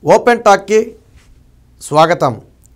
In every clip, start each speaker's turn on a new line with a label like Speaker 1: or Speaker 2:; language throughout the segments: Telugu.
Speaker 1: ఓపెన్ టాక్కి స్వాగతం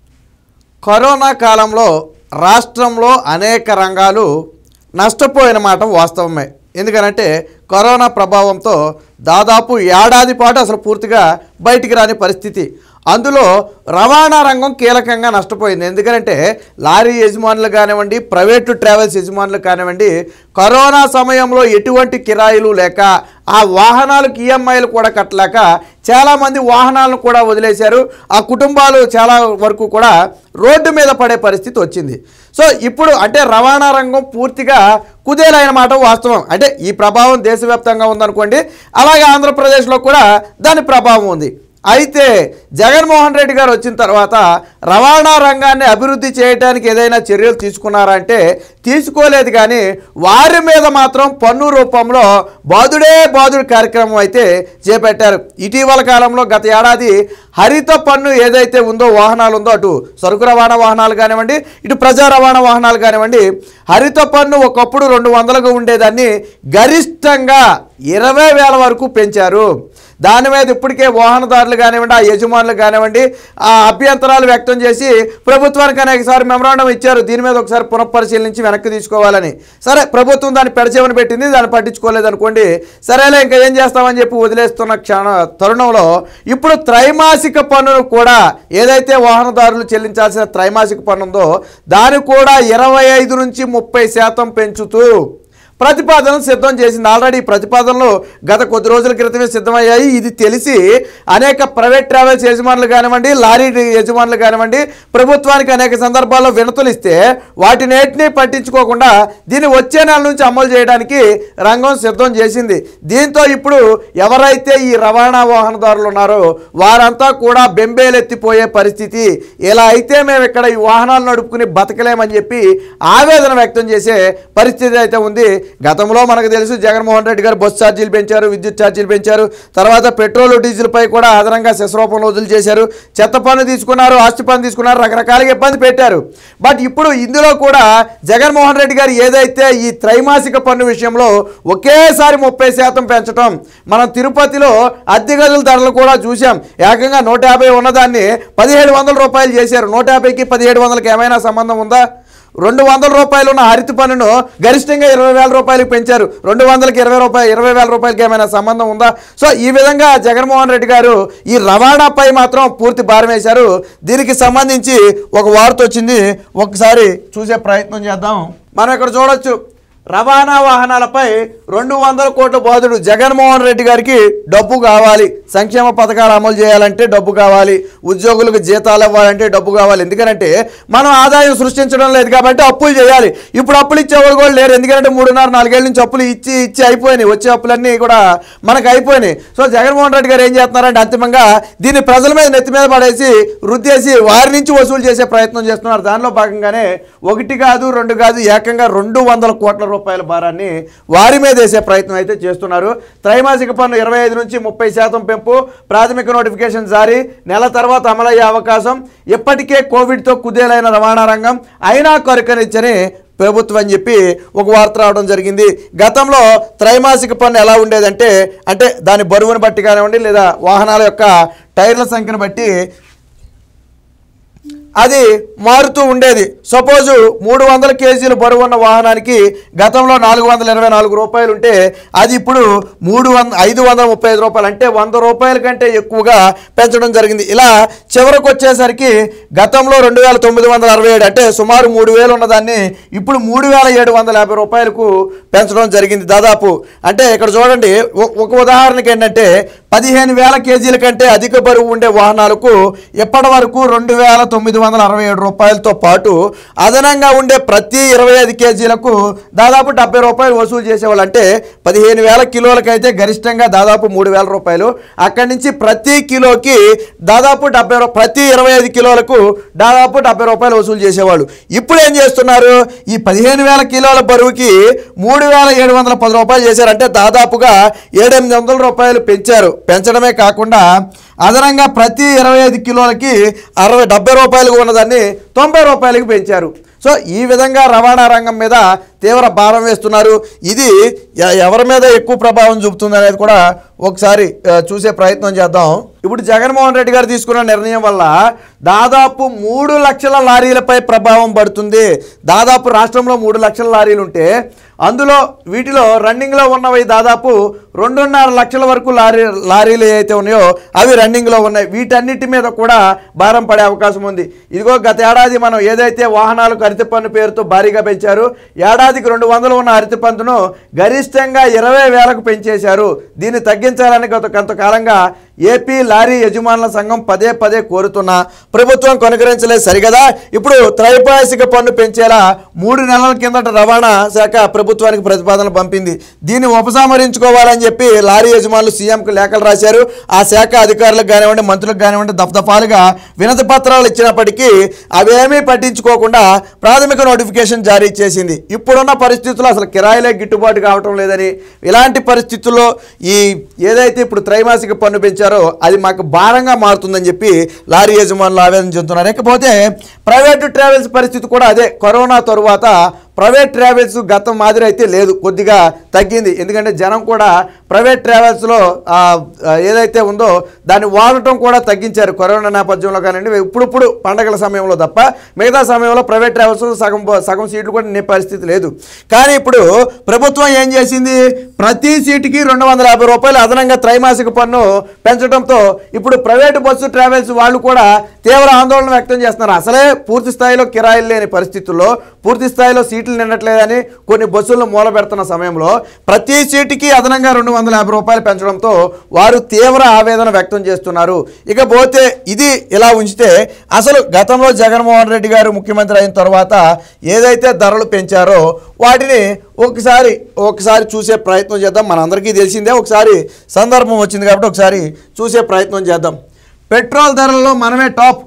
Speaker 1: కరోనా కాలంలో రాష్ట్రంలో అనేక రంగాలు నష్టపోయిన మాట వాస్తవమే ఎందుకనంటే కరోనా ప్రభావంతో దాదాపు ఏడాది పాటు అసలు పూర్తిగా బయటికి రాని పరిస్థితి అందులో రవాణా రంగం కీలకంగా నష్టపోయింది ఎందుకంటే లారీ యజమానులు కానివ్వండి ప్రైవేటు ట్రావెల్స్ యజమానులు కానివ్వండి కరోనా సమయంలో ఎటువంటి కిరాయిలు లేక ఆ వాహనాలకు ఈఎంఐలు కూడా కట్టలేక చాలామంది వాహనాలను కూడా వదిలేశారు ఆ కుటుంబాలు చాలా వరకు కూడా రోడ్డు మీద పడే పరిస్థితి వచ్చింది సో ఇప్పుడు అంటే రవాణా రంగం పూర్తిగా కుదేలైన మాట వాస్తవం అంటే ఈ ప్రభావం దేశవ్యాప్తంగా ఉందనుకోండి అలాగే ఆంధ్రప్రదేశ్లో కూడా దాని ప్రభావం ఉంది అయితే జగన్మోహన్ రెడ్డి గారు వచ్చిన తర్వాత రవాణా రంగాన్ని అభివృద్ధి చేయడానికి ఏదైనా చర్యలు తీసుకున్నారా అంటే తీసుకోలేదు కానీ వారి మీద మాత్రం పన్ను రూపంలో బాదుడే బాదుడు కార్యక్రమం అయితే చేపట్టారు ఇటీవల కాలంలో గత ఏడాది హరిత పన్ను ఏదైతే ఉందో వాహనాలు ఉందో అటు సరుకు రవాణా వాహనాలు కానివ్వండి ఇటు ప్రజా రవాణా వాహనాలు కానివ్వండి హరిత పన్ను ఒకప్పుడు రెండు వందలుగా ఉండేదాన్ని గరిష్టంగా ఇరవై వేల వరకు పెంచారు దాని మీద ఇప్పటికే వాహనదారులు కానివ్వండి ఆ యజమానులు కానివ్వండి ఆ అభ్యంతరాలు వ్యక్తం చేసి ప్రభుత్వానికి అనేకసారి మెమరాండం ఇచ్చారు దీని మీద ఒకసారి పునఃపరిశీలించి వెనక్కి తీసుకోవాలని సరే ప్రభుత్వం దాన్ని పెడచేవని పెట్టింది దాన్ని పట్టించుకోలేదు అనుకోండి సరేలే ఇంకా ఏం చేస్తామని చెప్పి వదిలేస్తున్న క్షణ తరుణంలో ఇప్పుడు త్రైమాసిక పన్నును కూడా ఏదైతే వాహనదారులు చెల్లించాల్సిన త్రైమాసిక పన్ను ఉందో దాన్ని కూడా ఇరవై ఐదు నుంచి ముప్పై శాతం పెంచుతూ ప్రతిపాదనలు సిద్ధం చేసింది ఆల్రెడీ ఈ ప్రతిపాదనలు గత కొద్ది రోజుల క్రితమే సిద్ధమయ్యాయి ఇది తెలిసి అనేక ప్రైవేట్ ట్రావెల్స్ యజమానులు కానివ్వండి లారీ యజమానులు కానివ్వండి ప్రభుత్వానికి అనేక సందర్భాల్లో వినతులు ఇస్తే వాటినేటిని పట్టించుకోకుండా దీన్ని వచ్చే నెల నుంచి అమలు చేయడానికి రంగం సిద్ధం చేసింది దీంతో ఇప్పుడు ఎవరైతే ఈ రవాణా వాహనదారులు ఉన్నారో వారంతా కూడా బెంబేలెత్తిపోయే పరిస్థితి ఇలా అయితే మేము ఇక్కడ ఈ వాహనాలు నడుపుకుని బతకలేమని చెప్పి ఆవేదన వ్యక్తం చేసే పరిస్థితి అయితే ఉంది గతంలో మనకు తెలుసు జగన్మోహన్ రెడ్డి గారు బస్సు ఛార్జీలు పెంచారు విద్యుత్ ఛార్జీలు పెంచారు తర్వాత పెట్రోల్ డీజిల్ పై కూడా అదనంగా సెస్ రూపంలో వదులు చేశారు చెత్త పన్ను తీసుకున్నారు ఆస్తి పన్ను తీసుకున్నారు రకరకాలుగా ఇబ్బంది పెట్టారు బట్ ఇప్పుడు ఇందులో కూడా జగన్మోహన్ రెడ్డి గారు ఏదైతే ఈ త్రైమాసిక పన్ను విషయంలో ఒకేసారి ముప్పై శాతం పెంచడం మనం తిరుపతిలో అద్దె గదుల ధరలు కూడా చూసాం ఏకంగా నూట యాభై ఉన్నదాన్ని పదిహేడు వందల రూపాయలు చేశారు నూట యాభైకి పదిహేడు వందలకి ఏమైనా సంబంధం ఉందా రెండు వందల రూపాయలు ఉన్న హరిత పన్నును గరిష్టంగా ఇరవై వేల రూపాయలకు పెంచారు రెండు వందలకి ఇరవై రూపాయలు ఇరవై వేల రూపాయలకి ఏమైనా సంబంధం ఉందా సో ఈ విధంగా జగన్మోహన్ రెడ్డి గారు ఈ రవాణాపై మాత్రం పూర్తి భారం వేశారు దీనికి సంబంధించి ఒక వార్త వచ్చింది ఒకసారి చూసే ప్రయత్నం చేద్దాం మనం ఇక్కడ చూడొచ్చు రవాణా వాహనాలపై రెండు వందల కోట్ల బాధుడు జగన్మోహన్ రెడ్డి గారికి డబ్బు కావాలి సంక్షేమ పథకాలు అమలు చేయాలంటే డబ్బు కావాలి ఉద్యోగులకు జీతాలు ఇవ్వాలంటే డబ్బు కావాలి ఎందుకంటే మనం ఆదాయం సృష్టించడం లేదు కాబట్టి అప్పులు చేయాలి ఇప్పుడు అప్పులు ఇచ్చేవాళ్ళు కూడా లేరు ఎందుకంటే మూడున్నర నాలుగేళ్ల నుంచి అప్పులు ఇచ్చి ఇచ్చి అయిపోయినాయి వచ్చే అప్పులన్నీ కూడా మనకు అయిపోయినాయి సో జగన్మోహన్ రెడ్డి గారు ఏం చేస్తున్నారంటే అంతిమంగా దీన్ని ప్రజల మీద నెత్తి మీద పడేసి రుద్దేసి వారి నుంచి వసూలు చేసే ప్రయత్నం చేస్తున్నారు దానిలో భాగంగానే ఒకటి కాదు రెండు కాదు ఏకంగా రెండు వందల కోట్ల రూపాయల భారాన్ని వారి మీద వేసే ప్రయత్నం అయితే చేస్తున్నారు త్రైమాసిక పన్ను ఇరవై ఐదు నుంచి ముప్పై శాతం పెంపు ప్రాథమిక నోటిఫికేషన్ జారీ నెల తర్వాత అమలయ్యే అవకాశం ఇప్పటికే కోవిడ్తో కుదేలైన రవాణా రంగం అయినా కొరకనిచ్చని ప్రభుత్వం అని చెప్పి ఒక వార్త రావడం జరిగింది గతంలో త్రైమాసిక పన్ను ఎలా ఉండేదంటే అంటే దాని బరువును బట్టి కానివ్వండి లేదా వాహనాల యొక్క టైర్ల సంఖ్యను బట్టి అది మారుతూ ఉండేది సపోజు మూడు వందల కేజీలు బరువు ఉన్న వాహనానికి గతంలో నాలుగు వందల ఇరవై నాలుగు రూపాయలు ఉంటే అది ఇప్పుడు మూడు వంద ఐదు వందల ముప్పై ఐదు రూపాయలు అంటే వంద రూపాయల కంటే ఎక్కువగా పెంచడం జరిగింది ఇలా చివరకు వచ్చేసరికి గతంలో రెండు వేల తొమ్మిది వందల అరవై ఏడు అంటే సుమారు మూడు వేలు ఉన్నదాన్ని ఇప్పుడు మూడు వేల ఏడు వందల యాభై రూపాయలకు పెంచడం జరిగింది దాదాపు అంటే ఇక్కడ చూడండి ఒ- ఒక ఉదాహరణకి ఏంటంటే పదిహేను వేల కేజీల కంటే అధిక బరువు ఉండే వాహనాలకు ఇప్పటి వరకు రెండు వేల తొమ్మిది వందల అరవై ఏడు రూపాయలతో పాటు అదనంగా ఉండే ప్రతి ఇరవై ఐదు కేజీలకు దాదాపు డెబ్బై రూపాయలు వసూలు చేసేవాళ్ళు అంటే పదిహేను వేల కిలోలకైతే గరిష్టంగా దాదాపు మూడు వేల రూపాయలు అక్కడి నుంచి ప్రతి కిలోకి దాదాపు డెబ్బై రూ- ప్రతి ఇరవై ఐదు కిలోలకు దాదాపు డెబ్బై రూపాయలు వసూలు చేసేవాళ్ళు ఇప్పుడు ఏం చేస్తున్నారు ఈ పదిహేను వేల కిలోల బరువుకి మూడు వేల ఏడు వందల పది రూపాయలు చేశారు అంటే దాదాపుగా ఏడెనిమిది వందల రూపాయలు పెంచారు పెంచడమే కాకుండా అదనంగా ప్రతి ఇరవై ఐదు కిలోలకి అరవై డెబ్బై రూపాయలు ఉన్నదాన్ని తొంభై రూపాయలకి పెంచారు సో ఈ విధంగా రవాణా రంగం మీద తీవ్ర భారం వేస్తున్నారు ఇది ఎ- ఎవరి మీద ఎక్కువ ప్రభావం చూపుతుంది అనేది కూడా ఒకసారి ఆ, చూసే ప్రయత్నం చేద్దాం ఇప్పుడు జగన్మోహన్ రెడ్డి గారు తీసుకున్న నిర్ణయం వల్ల దాదాపు మూడు లక్షల లారీలపై ప్రభావం పడుతుంది దాదాపు రాష్ట్రంలో మూడు లక్షల లారీలు ఉంటే అందులో వీటిలో రన్నింగ్లో ఉన్నవి దాదాపు రెండున్నర లక్షల వరకు లారీ లారీలు ఏవైతే ఉన్నాయో అవి రన్నింగ్లో ఉన్నాయి వీటన్నిటి మీద కూడా భారం పడే అవకాశం ఉంది ఇదిగో గత ఏడాది మనం ఏదైతే వాహనాలకు అరటి పన్ను పేరుతో భారీగా పెంచారు ఏడాదికి రెండు వందలు ఉన్న అరటి పన్నును గరిష్టంగా ఇరవై వేలకు పెంచేశారు దీన్ని తగ్గించాలని గత కొంతకాలంగా ఏపీ లారీ యజమానుల సంఘం పదే పదే కోరుతున్నా ప్రభుత్వం కొనగరించలేదు సరిగదా ఇప్పుడు త్రైపాసిక పన్ను పెంచేలా మూడు నెలల కిందట రవాణా శాఖ ప్రభుత్వానికి ప్రతిపాదన పంపింది దీన్ని ఉపసంహరించుకోవాలని చెప్పి లారీ యజమానులు సీఎంకు లేఖలు రాశారు ఆ శాఖ అధికారులకు కానివ్వండి మంత్రులకు కానివ్వండి దఫదఫాలుగా వినతి పత్రాలు ఇచ్చినప్పటికీ అవేమీ పట్టించుకోకుండా ప్రాథమిక నోటిఫికేషన్ జారీ చేసింది ఇప్పుడున్న పరిస్థితుల్లో అసలు కిరాయిలే గిట్టుబాటు కావటం లేదని ఇలాంటి పరిస్థితుల్లో ఈ ఏదైతే ఇప్పుడు త్రైమాసిక పన్ను పెంచారో అది మాకు భారంగా మారుతుందని చెప్పి లారీ యజమానులు ఆవేదన చెందుతున్నారు ఇకపోతే ప్రైవేటు ట్రావెల్స్ పరిస్థితి కూడా అదే కరోనా తరువాత ప్రైవేట్ ట్రావెల్స్ గతం మాదిరి అయితే లేదు కొద్దిగా తగ్గింది ఎందుకంటే జనం కూడా ప్రైవేట్ ట్రావెల్స్లో ఆ, ఆ, ఏదైతే ఉందో దాన్ని వాడటం కూడా తగ్గించారు కరోనా నేపథ్యంలో కానివ్వండి ఇప్పుడిప్పుడు పండగల సమయంలో తప్ప మిగతా సమయంలో ప్రైవేట్ ట్రావెల్స్ సగం సగం సీట్లు కూడా నింపే పరిస్థితి లేదు కానీ ఇప్పుడు ప్రభుత్వం ఏం చేసింది ప్రతి సీటుకి రెండు వందల యాభై రూపాయలు అదనంగా త్రైమాసిక పన్ను పెంచడంతో ఇప్పుడు ప్రైవేటు బస్సు ట్రావెల్స్ వాళ్ళు కూడా తీవ్ర ఆందోళన వ్యక్తం చేస్తున్నారు అసలే పూర్తి స్థాయిలో కిరాయిలు లేని పరిస్థితుల్లో పూర్తి స్థాయిలో సీట్లు నిండట్లేదని కొన్ని బస్సులను మూల పెడుతున్న సమయంలో ప్రతి సీటుకి అదనంగా రెండు వందల యాభై రూపాయలు పెంచడంతో వారు తీవ్ర ఆవేదన వ్యక్తం చేస్తున్నారు ఇకపోతే ఇది ఇలా ఉంచితే అసలు గతంలో జగన్మోహన్ రెడ్డి గారు ముఖ్యమంత్రి అయిన తర్వాత ఏదైతే ధరలు పెంచారో వాటిని ఒకసారి ఒకసారి చూసే ప్రయత్నం చేద్దాం మనందరికీ తెలిసిందే ఒకసారి సందర్భం వచ్చింది కాబట్టి ఒకసారి చూసే ప్రయత్నం చేద్దాం పెట్రోల్ ధరల్లో మనమే టాప్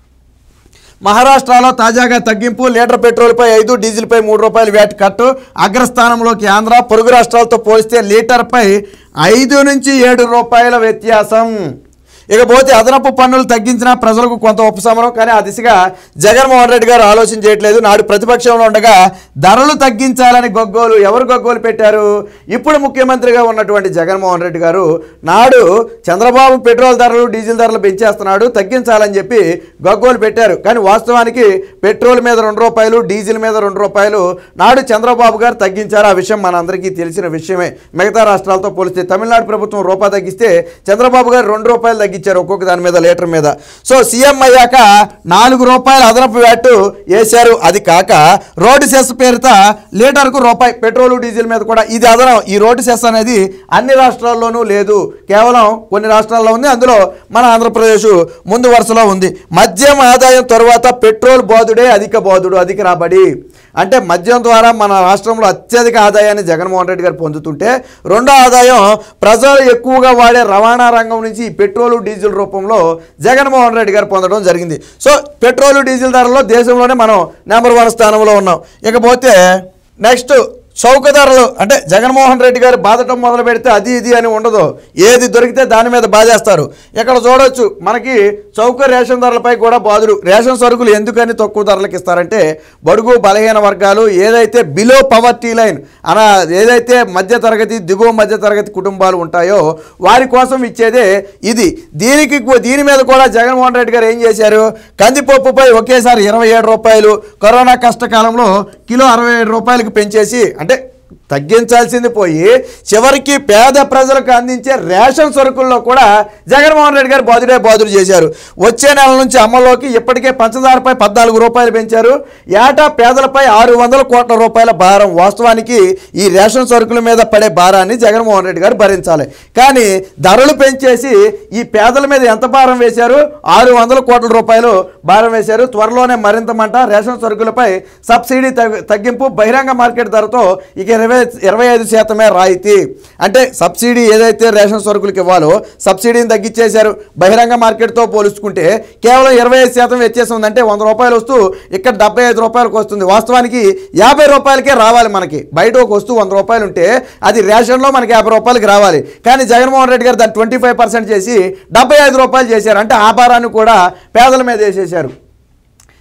Speaker 1: మహారాష్ట్రలో తాజాగా తగ్గింపు లీటర్ పెట్రోల్పై ఐదు డీజిల్పై మూడు రూపాయలు వ్యాట్ కట్టు అగ్రస్థానంలోకి ఆంధ్ర పొరుగు రాష్ట్రాలతో పోలిస్తే లీటర్పై ఐదు నుంచి ఏడు రూపాయల వ్యత్యాసం ఇకపోతే అదనపు పన్నులు తగ్గించినా ప్రజలకు కొంత ఉపశమనం కానీ ఆ దిశగా జగన్మోహన్ రెడ్డి గారు ఆలోచన చేయట్లేదు నాడు ప్రతిపక్షంలో ఉండగా ధరలు తగ్గించాలని గొగ్గోలు ఎవరు గొగ్గోలు పెట్టారు ఇప్పుడు ముఖ్యమంత్రిగా ఉన్నటువంటి జగన్మోహన్ రెడ్డి గారు నాడు చంద్రబాబు పెట్రోల్ ధరలు డీజిల్ ధరలు పెంచేస్తున్నాడు తగ్గించాలని చెప్పి గొగ్గోలు పెట్టారు కానీ వాస్తవానికి పెట్రోల్ మీద రెండు రూపాయలు డీజిల్ మీద రెండు రూపాయలు నాడు చంద్రబాబు గారు తగ్గించారు ఆ విషయం మనందరికీ తెలిసిన విషయమే మిగతా రాష్ట్రాలతో పోలిస్తే తమిళనాడు ప్రభుత్వం రూపాయి తగ్గిస్తే చంద్రబాబు గారు రెండు రూపాయలు తగ్గించారు ఒక్కొక్క దాని మీద లీటర్ మీద సో సీఎం అయ్యాక నాలుగు రూపాయలు అదనపు వ్యాట్ వేశారు అది కాక రోడ్డు సెస్ పేరుత లీటర్కు రూపాయి పెట్రోల్ డీజిల్ మీద కూడా ఇది అదనం ఈ రోడ్డు సెస్ అనేది అన్ని రాష్ట్రాల్లోనూ లేదు కేవలం కొన్ని రాష్ట్రాల్లో ఉంది అందులో మన ఆంధ్రప్రదేశ్ ముందు వరుసలో ఉంది మద్యం ఆదాయం తరువాత పెట్రోల్ బాధుడే అధిక బాధుడు అధిక రాబడి అంటే మద్యం ద్వారా మన రాష్ట్రంలో అత్యధిక ఆదాయాన్ని జగన్మోహన్ రెడ్డి గారు పొందుతుంటే రెండో ఆదాయం ప్రజలు ఎక్కువగా వాడే రవాణా రంగం నుంచి ఈ పెట్రోలు డీజిల్ రూపంలో జగన్మోహన్ రెడ్డి గారు పొందడం జరిగింది సో పెట్రోలు డీజిల్ ధరల్లో దేశంలోనే మనం నెంబర్ వన్ స్థానంలో ఉన్నాం ఇకపోతే నెక్స్ట్ చౌక ధరలు అంటే జగన్మోహన్ రెడ్డి గారు బాధటం మొదలు పెడితే అది ఇది అని ఉండదు ఏది దొరికితే దాని మీద బాధేస్తారు ఇక్కడ చూడొచ్చు మనకి చౌక రేషన్ ధరలపై కూడా బాధుడు రేషన్ సరుకులు ఎందుకని తక్కువ ధరలకు ఇస్తారంటే బడుగు బలహీన వర్గాలు ఏదైతే బిలో పవర్టీ లైన్ అన ఏదైతే మధ్య తరగతి దిగువ మధ్య తరగతి కుటుంబాలు ఉంటాయో వారి కోసం ఇచ్చేదే ఇది దీనికి కు- దీని మీద కూడా జగన్మోహన్ రెడ్డి గారు ఏం చేశారు కందిపప్పుపై ఒకేసారి ఇరవై ఏడు రూపాయలు కరోనా కష్టకాలంలో కిలో అరవై ఏడు రూపాయలకు పెంచేసి అంటే తగ్గించాల్సింది పోయి చివరికి పేద ప్రజలకు అందించే రేషన్ సరుకుల్లో కూడా జగన్మోహన్ రెడ్డి గారు బాధుడే బాధుడు చేశారు వచ్చే నెల నుంచి అమల్లోకి ఇప్పటికే పంచదారపై పద్నాలుగు రూపాయలు పెంచారు ఏటా పేదలపై ఆరు వందల కోట్ల రూపాయల భారం వాస్తవానికి ఈ రేషన్ సరుకుల మీద పడే భారాన్ని జగన్మోహన్ రెడ్డి గారు భరించాలి కానీ ధరలు పెంచేసి ఈ పేదల మీద ఎంత భారం వేశారు ఆరు వందల కోట్ల రూపాయలు భారం వేశారు త్వరలోనే మరింత మంట రేషన్ సరుకులపై సబ్సిడీ తగ్గి- తగ్గింపు బహిరంగ మార్కెట్ ధరతో ఇక ఇరవై ఇరవై ఐదు శాతమే రాయితీ అంటే సబ్సిడీ ఏదైతే రేషన్ సరుకులకు ఇవ్వాలో సబ్సిడీని తగ్గించేశారు బహిరంగ మార్కెట్తో పోల్చుకుంటే కేవలం ఇరవై ఐదు శాతం వ్యత్యాసం ఉందంటే వంద రూపాయలు వస్తూ ఇక్కడ డెబ్బై ఐదు రూపాయలకు వస్తుంది వాస్తవానికి యాభై రూపాయలకే రావాలి మనకి బయట ఒక వస్తువు వంద రూపాయలు ఉంటే అది రేషన్లో మనకి యాభై రూపాయలకి రావాలి కానీ జగన్మోహన్ రెడ్డి గారు దాన్ని ట్వంటీ ఫైవ్ పర్సెంట్ చేసి డెబ్బై ఐదు రూపాయలు చేశారు అంటే ఆ భారాన్ని కూడా పేదల మీద వేసేశారు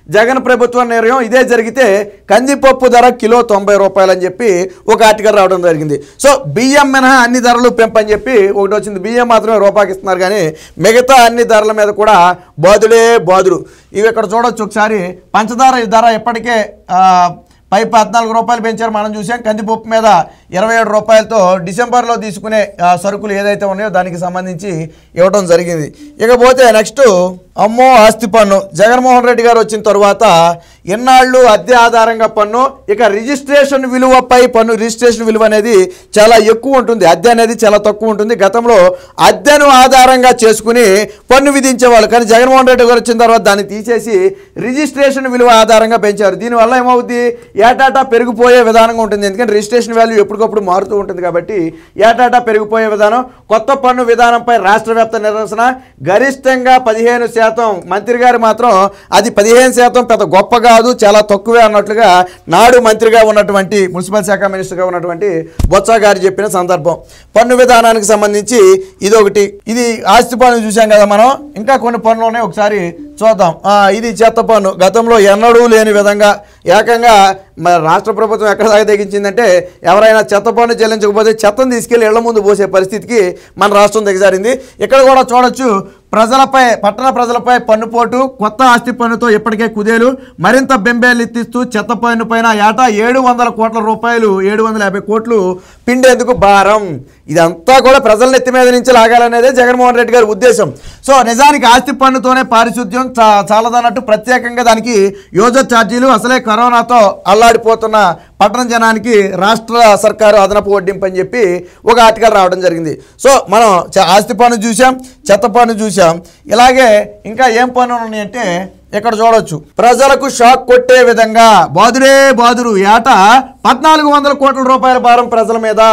Speaker 1: జగన్ ప్రభుత్వ నిర్ణయం ఇదే జరిగితే కందిపప్పు ధర కిలో తొంభై రూపాయలు అని చెప్పి ఒక ఆర్టికల్ రావడం జరిగింది సో బియ్యం మినహా అన్ని ధరలు పెంపని చెప్పి ఒకటి వచ్చింది బియ్యం మాత్రమే రూపాయికి ఇస్తున్నారు కానీ మిగతా అన్ని ధరల మీద కూడా బాదులే బాదులు ఇవి ఇక్కడ చూడొచ్చు ఒకసారి పంచదార ధర ఇప్పటికే ఆ, పై పద్నాలుగు రూపాయలు పెంచారు మనం చూసాం కందిపప్పు మీద ఇరవై ఏడు రూపాయలతో డిసెంబర్లో తీసుకునే ఆ, సరుకులు ఏదైతే ఉన్నాయో దానికి సంబంధించి ఇవ్వడం జరిగింది ఇకపోతే నెక్స్ట్ అమ్మో ఆస్తి పన్ను జగన్మోహన్ రెడ్డి గారు వచ్చిన తర్వాత ఎన్నాళ్ళు అద్దె ఆధారంగా పన్ను ఇక రిజిస్ట్రేషన్ విలువపై పన్ను రిజిస్ట్రేషన్ విలువ అనేది చాలా ఎక్కువ ఉంటుంది అద్దె అనేది చాలా తక్కువ ఉంటుంది గతంలో అద్దెను ఆధారంగా చేసుకుని పన్ను విధించేవాళ్ళు కానీ జగన్మోహన్ రెడ్డి గారు వచ్చిన తర్వాత దాన్ని తీసేసి రిజిస్ట్రేషన్ విలువ ఆధారంగా పెంచారు దీనివల్ల ఏమవుద్ది ఏటాటా పెరిగిపోయే విధానంగా ఉంటుంది ఎందుకంటే రిజిస్ట్రేషన్ వాల్యూ ఎప్పటికప్పుడు మారుతూ ఉంటుంది కాబట్టి ఏటాటా పెరిగిపోయే విధానం కొత్త పన్ను విధానంపై రాష్ట్ర వ్యాప్త నిరసన గరిష్టంగా పదిహేను శాతం మంత్రి గారు మాత్రం అది పదిహేను శాతం పెద్ద గొప్ప కాదు చాలా తక్కువే అన్నట్లుగా నాడు మంత్రిగా ఉన్నటువంటి మున్సిపల్ శాఖ మినిస్టర్గా ఉన్నటువంటి బొత్స గారు చెప్పిన సందర్భం పన్ను విధానానికి సంబంధించి ఇది ఒకటి ఇది ఆస్తి పన్ను చూసాం కదా మనం ఇంకా కొన్ని పన్నులు ఉన్నాయి ఒకసారి చూద్దాం ఆ, ఇది చెత్త పన్ను గతంలో ఎన్నడూ లేని విధంగా ఏకంగా మరి రాష్ట్ర ప్రభుత్వం ఎక్కడ దాకా తెగించిందంటే ఎవరైనా చెత్త పన్ను చెల్లించకపోతే చెత్తను తీసుకెళ్లి ఇళ్ల ముందు పోసే పరిస్థితికి మన రాష్ట్రం దిగజారింది ఇక్కడ కూడా చూడొచ్చు ప్రజలపై పట్టణ ప్రజలపై పన్నుపోటు కొత్త ఆస్తి పన్నుతో ఇప్పటికే కుదేలు మరింత బెంబేలెత్తిస్తూ చెత్త పన్ను పైన ఏటా ఏడు వందల కోట్ల రూపాయలు ఏడు వందల యాభై కోట్లు పిండేందుకు భారం ఇదంతా కూడా ప్రజల నెత్తి మీద నుంచి లాగాలనేదే జగన్మోహన్ రెడ్డి గారి ఉద్దేశం సో నిజానికి ఆస్తి పన్నుతోనే పారిశుద్ధ్యం చా చాలదన్నట్టు ప్రత్యేకంగా దానికి యోజన ఛార్జీలు అసలే కరోనాతో అల్లాడిపోతున్న పట్టణ జనానికి రాష్ట్ర సర్కారు అదనపు వడ్డింపు అని చెప్పి ఒక ఆర్టికల్ రావడం జరిగింది సో మనం చ- ఆస్తి పన్ను చూసాం చెత్త పన్ను చూసాం ఇలాగే ఇంకా ఏం పన్నులు ఉన్నాయంటే ఇక్కడ చూడొచ్చు ప్రజలకు షాక్ కొట్టే విధంగా బాదురే బాదురు ఏటా పద్నాలుగు వందల కోట్ల రూపాయల భారం ప్రజల మీద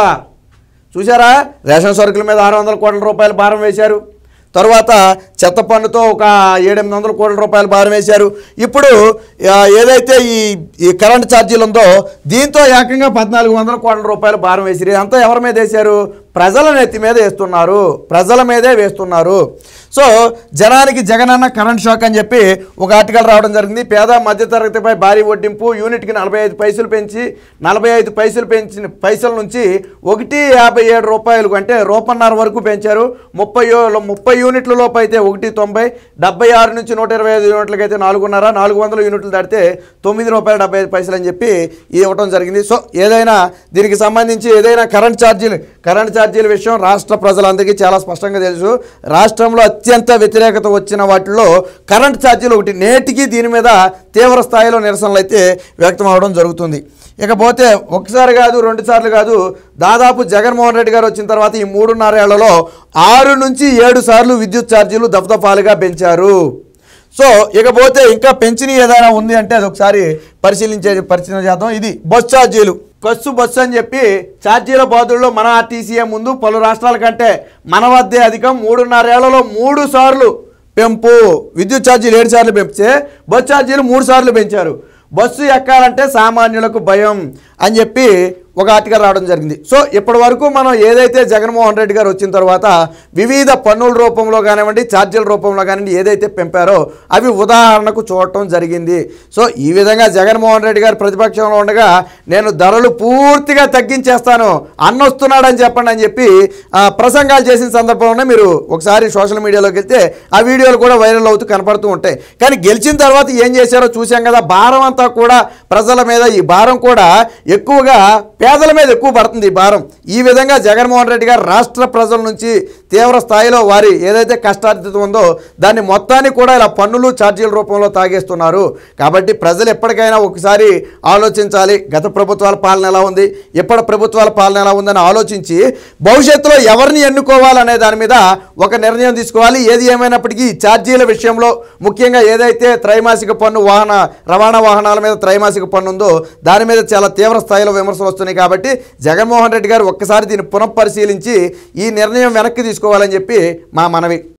Speaker 1: చూసారా రేషన్ సరుకుల మీద ఆరు వందల కోట్ల రూపాయల భారం వేశారు తర్వాత చెత్త పన్నుతో ఒక ఏడెనిమిది వందల కోట్ల రూపాయలు భారం వేశారు ఇప్పుడు ఆ, ఏదైతే ఈ ఈ కరెంట్ ఛార్జీలు ఉందో దీంతో ఏకంగా పద్నాలుగు వందల కోట్ల రూపాయలు భారం వేసారు ఇదంతా ఎవరి మీద వేశారు ప్రజల నెత్తి మీద వేస్తున్నారు ప్రజల మీదే వేస్తున్నారు సో జనానికి జగనన్న కరెంట్ షాక్ అని చెప్పి ఒక ఆర్టికల్ రావడం జరిగింది పేద మధ్యతరగతిపై భారీ వడ్డింపు యూనిట్కి నలభై ఐదు పైసలు పెంచి నలభై ఐదు పైసలు పెంచిన పైసల నుంచి ఒకటి యాభై ఏడు రూపాయలు అంటే రూపన్నర వరకు పెంచారు ముప్పై యో- ముప్పై యూనిట్ల లోపు అయితే ఒకటి తొంభై డెబ్బై ఆరు నుంచి నూట ఇరవై ఐదు యూనిట్లకి అయితే నాలుగున్నర నాలుగు వందల యూనిట్లు దాటితే తొమ్మిది రూపాయలు డెబ్బై ఐదు పైసలు అని చెప్పి ఇవ్వటం జరిగింది సో ఏదైనా దీనికి సంబంధించి ఏదైనా కరెంట్ ఛార్జీలు కరెంట్ ఛార్జీల విషయం రాష్ట్ర ప్రజలందరికీ చాలా స్పష్టంగా తెలుసు రాష్ట్రంలో అత్యంత వ్యతిరేకత వచ్చిన వాటిల్లో కరెంట్ ఛార్జీలు ఒకటి నేటికి దీని మీద తీవ్ర స్థాయిలో నిరసనలు అయితే వ్యక్తం అవడం జరుగుతుంది ఇకపోతే ఒకసారి కాదు రెండు సార్లు కాదు దాదాపు జగన్మోహన్ రెడ్డి గారు వచ్చిన తర్వాత ఈ మూడున్నరేళ్లలో ఆరు నుంచి ఏడు సార్లు విద్యుత్ ఛార్జీలు దఫదఫాలుగా పెంచారు సో ఇకపోతే ఇంకా పెంచినవి ఏదైనా ఉంది అంటే అది ఒకసారి పరిశీలించే పరిశీలన చేద్దాం ఇది బస్ ఛార్జీలు కస్సు బస్సు అని చెప్పి ఛార్జీల బాధుల్లో మన ఆర్టీసీఏ ముందు పలు రాష్ట్రాల కంటే మన వద్దే అధికం మూడున్నరేళ్లలో మూడు సార్లు పెంపు విద్యుత్ ఛార్జీలు ఏడు సార్లు పెంచితే బస్ ఛార్జీలు మూడు సార్లు పెంచారు బస్సు ఎక్కాలంటే సామాన్యులకు భయం అని చెప్పి ఒక ఆర్టికల్ రావడం జరిగింది సో ఇప్పటి వరకు మనం ఏదైతే జగన్మోహన్ రెడ్డి గారు వచ్చిన తర్వాత వివిధ పన్నుల రూపంలో కానివ్వండి ఛార్జీల రూపంలో కానివ్వండి ఏదైతే పెంపారో అవి ఉదాహరణకు చూడటం జరిగింది సో ఈ విధంగా జగన్మోహన్ రెడ్డి గారు ప్రతిపక్షంలో ఉండగా నేను ధరలు పూర్తిగా తగ్గించేస్తాను అన్న వస్తున్నాడని చెప్పండి అని చెప్పి ఆ, ప్రసంగాలు చేసిన సందర్భంలోనే మీరు ఒకసారి సోషల్ మీడియాలోకి వెళ్తే ఆ వీడియోలు కూడా వైరల్ అవుతూ కనపడుతూ ఉంటాయి కానీ గెలిచిన తర్వాత ఏం చేశారో చూసాం కదా భారం అంతా కూడా ప్రజల మీద ఈ భారం కూడా ఎక్కువగా పేదల మీద ఎక్కువ పడుతుంది ఈ భారం ఈ విధంగా జగన్మోహన్ రెడ్డి గారు రాష్ట్ర ప్రజల నుంచి తీవ్ర స్థాయిలో వారి ఏదైతే కష్టార్జిత ఉందో దాన్ని మొత్తాన్ని కూడా ఇలా పన్నులు ఛార్జీల రూపంలో తాగేస్తున్నారు కాబట్టి ప్రజలు ఎప్పటికైనా ఒకసారి ఆలోచించాలి గత ప్రభుత్వాల పాలన ఎలా ఉంది ఇప్పటి ప్రభుత్వాల పాలన ఎలా ఉందని ఆలోచించి భవిష్యత్తులో ఎవరిని ఎన్నుకోవాలనే దాని మీద ఒక నిర్ణయం తీసుకోవాలి ఏది ఏమైనప్పటికీ ఈ ఛార్జీల విషయంలో ముఖ్యంగా ఏదైతే త్రైమాసిక పన్ను వాహన రవాణా వాహనాల మీద త్రైమాసిక పన్ను ఉందో దాని మీద చాలా తీవ్ర స్థాయిలో విమర్శలు వస్తున్నాయి కాబట్టి జగన్మోహన్ రెడ్డి గారు ఒక్కసారి దీన్ని పునఃపరిశీలించి ఈ నిర్ణయం వెనక్కి తీసుకోవాలని చెప్పి మా మనవి